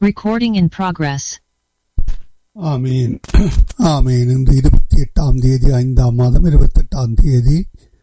Recording in progress. ஆமீன் ஆமீன் இன்று இருபத்தி எட்டாம் தேதி ஐந்தாம் மாதம் இருபத்தெட்டாம் தேதி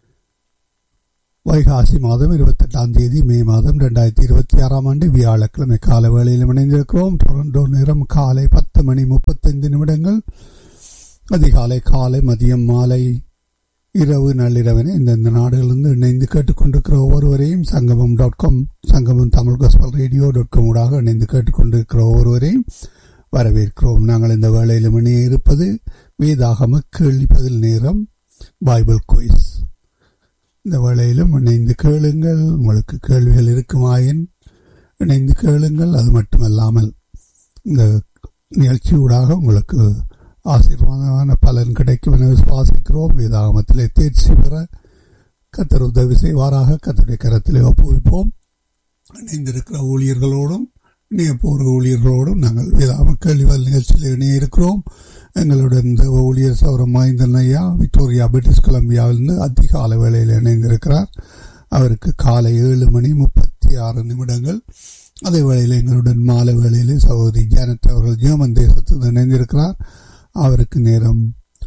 வைகாசி மாதம் இருபத்தெட்டாம் தேதி மே மாதம் ரெண்டாயிரத்தி இருபத்தி ஆறாம் ஆண்டு வியாழக்கிழமை கால வேளையில் இணைந்திருக்கிறோம் டொரண்டோ நேரம் காலை பத்து மணி முப்பத்தைந்து நிமிடங்கள் அதிகாலை காலை மதியம் மாலை இரவு நள்ளிரவனை இந்தந்த நாடுகளிலிருந்து இணைந்து கேட்டுக்கொண்டிருக்கிற ஒவ்வொருவரையும் சங்கமம் dot com Sangamam Tamil gospel radio dot com ஊடாக இணைந்து கேட்டுக்கொண்டிருக்கிற ஒவ்வொருவரையும் வரவேற்கிறோம் நாங்கள் இந்த வேளையில் இணைய இருப்பது வேதாகம கேள்வி பதில் நேரம் பைபிள் குயிஸ் இந்த வேளையிலும் இணைந்து கேளுங்கள் உங்களுக்கு கேள்விகள் இருக்குமாயின் இணைந்து கேளுங்கள் அது மட்டுமல்லாமல் இந்த நிகழ்ச்சியூடாக உங்களுக்கு ஆசீர்வாதமான பலன் கிடைக்கும் என விசுவாசிக்கிறோம் வேதாகமத்திலே தேர்ச்சி பெற கத்தர் உதவி செய்வாராக கத்தருடைய கரத்திலே ஒப்புவிப்போம் இணைந்திருக்கிற ஊழியர்களோடும் இணைய போர் ஊழியர்களோடும் நாங்கள் வேதாம கேள்விகள் நிகழ்ச்சியில் இணைய இருக்கிறோம் எங்களுடன் இந்த ஊழியர் சௌரம் மாய்ந்தன் ஐயா விக்டோரியா பிரிட்டிஷ் கொலம்பியாவிலிருந்து அதிகால வேளையில் இணைந்திருக்கிறார் அவருக்கு காலை ஏழு மணி முப்பத்தி ஆறு நிமிடங்கள் அதே வேளையில் எங்களுடன் மாலை வேளையிலே சகோதரி ஜானட் அவர்கள் ஜெர்மன் தேசத்தில் இணைந்திருக்கிறார் அவருக்கு நேரம்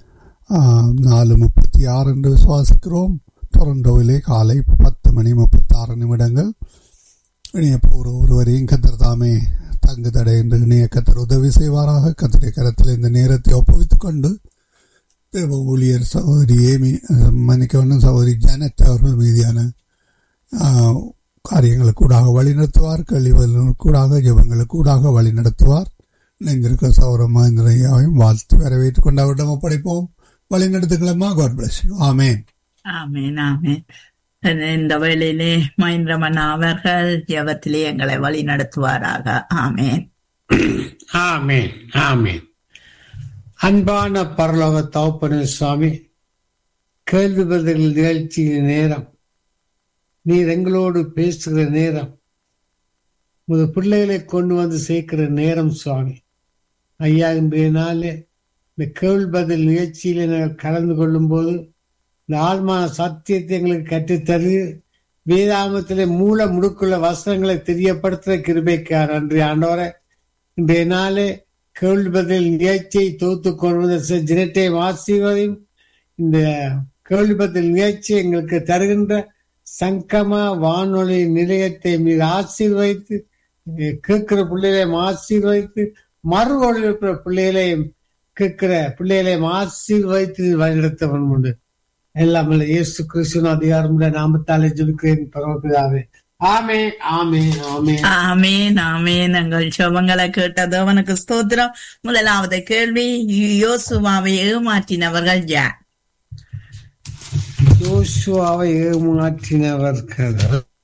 நாலு முப்பத்தி ஆறு என்று விசுவாசிக்கிறோம் டொரண்டோவிலே காலை பத்து மணி முப்பத்தி ஆறு நிமிடங்கள் இணைய போகிற ஒருவரையும் கத்தர் தாமே தங்கு தடை என்று இணைய கத்தர் உதவி செய்வாராக கத்தரை கரத்தில் இந்த நேரத்தை ஒப்புவித்துக் கொண்டு தேவ ஊழியர் சகோதரி ஏமி மன்னிக்க வேண்டும் சகோதரி ஜானத் அவர்கள் மீதியான காரியங்களுக்கூடாக வழி நடத்துவார் கல்விகளுக்கூடாக ஜபங்களுக்கூடாக வழி நடத்துவார் இணைந்திருக்கிற சௌர மகேந்திரையாவையும் வாழ்த்து வரவேற்றுக் கொண்டு அவரிடம் ஒப்படைப்போம் வழி நடத்துக்கலாமா காட் பிளஸ் ஆமேன் ஆமேன் ஆமேன் இந்த வேளையிலே மகேந்திரமன் அவர்கள் ஜபத்திலே எங்களை வழி நடத்துவாராக ஆமேன் ஆமேன் ஆமேன் அன்பான பரலோக தவப்பன சுவாமி கேள்வி பதில் நிகழ்ச்சியின் நேரம் நீர் எங்களோடு பேசுகிற நேரம் முத பிள்ளைகளை கொண்டு வந்து சேர்க்கிற நேரம் சுவாமி ஐயா இன்றைய நாளே இந்த கேள்வி பதில் நிகழ்ச்சியில நாங்கள் கலந்து கொள்ளும் போது இந்த ஆழ்மான சத்தியத்தை எங்களுக்கு கற்றுத்தரு வேதாமத்திலே மூல முடுக்குள்ள வசனங்களை தெரியப்படுத்துற கிருபைக்கார் அன்று ஆண்டவரை இன்றைய நாளே கேள்வி பதில் நிகழ்ச்சியை தொகுத்து கொண்டு ஜினட்டை ஆசீர்வதையும் இந்த கேள்வி பதில் நிகழ்ச்சி எங்களுக்கு தருகின்ற சங்கமா வானொலி நிலையத்தை மீது ஆசீர்வதித்து கேட்கிற பிள்ளைகளையும் ஆசீர்வதித்து மறு இருக்கிற பிள்ளைகளையும் கேட்கிற பிள்ளைகளையும் ஆசீர்வதித்து வழிநடத்தவன் உண்டு எல்லாம் இயேசு கிறிஸ்துவ அதிகாரம் நாமத்தாலே ஜெபிக்கிறேன் பரவப்பிதாவே ஆமே ஆமே ஆமே ஆமேன் ஆமேன் எங்கள் ஜபங்களை கேட்டது அவனுக்கு ஸ்தோத்திரம் முதலாவது கேள்வி யோசுவாவை ஏமாற்றினவர்கள் யார் யோசுவாவை ஏமாற்றினவர்கள்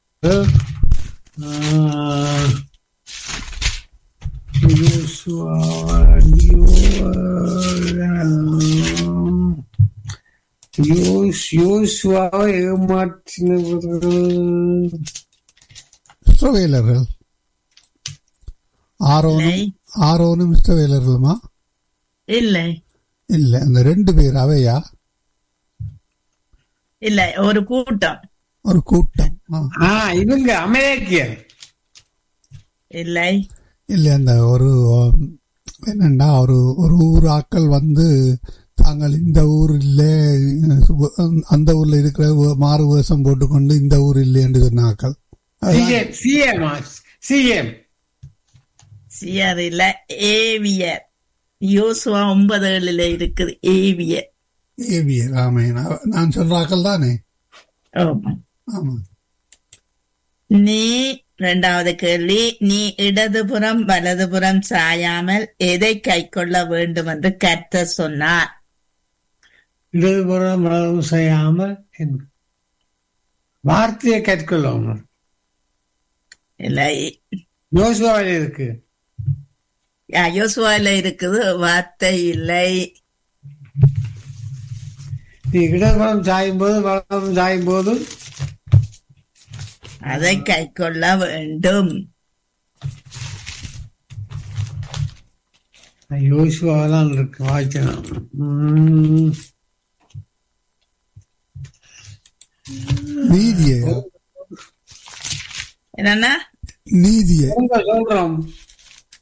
யோசுவாவை ஏமாற்றினவர்கள் இஸ்ரவேலர்கள் ஆரோனும் ஆரோனும் இஸ்ரவேலர்களுமா இல்லை இல்ல அந்த ரெண்டு பேர் அவையா இல்ல ஒரு கூட்டம் ஒரு கூட்டம் ஆ இவங்க அமெரிக்கியர் இல்லை இல்ல அந்த ஒரு என்னன்னா ஒரு ஒரு ஊர் ஆக்கள் வந்து தாங்கள் இந்த ஊர் இல்ல அந்த ஊர்ல இருக்கிற மாறு வேஷம் போட்டுக்கொண்டு இந்த ஊர் இல்லை என்று சொன்ன ஆக்கள் சிஎம் சிஎம் சிஆர் இல்ல ஏவியர் யோசுவா ஒன்பது ஏழுல இருக்குது ஏவியர் ஏவியர் ஆமே நான் சொல்றாக்கள் தானே ஆமா ஆமா நீ இரண்டாவது கேள்வி நீ இடதுபுறம் வலதுபுறம் சாயாமல் எதை கை கொள்ள வேண்டும் என்று கர்த்த சொன்னார் இடதுபுறம் வலதும் செய்யாமல் வார்த்தையை கற்கொள்ளும் இல்லை யோசுவாவில் இருக்கு யோசுவால இருக்குது வார்த்தை இல்லை நீ இடதுபுறம் சாயும் போது வலதுபுறம் சாயும் போது அதை கை கொள்ள வேண்டும் யோசுவாதான் இருக்கு வாய்க்கணும் நீதியை என்னன்னா நீதியை சொல்றோம்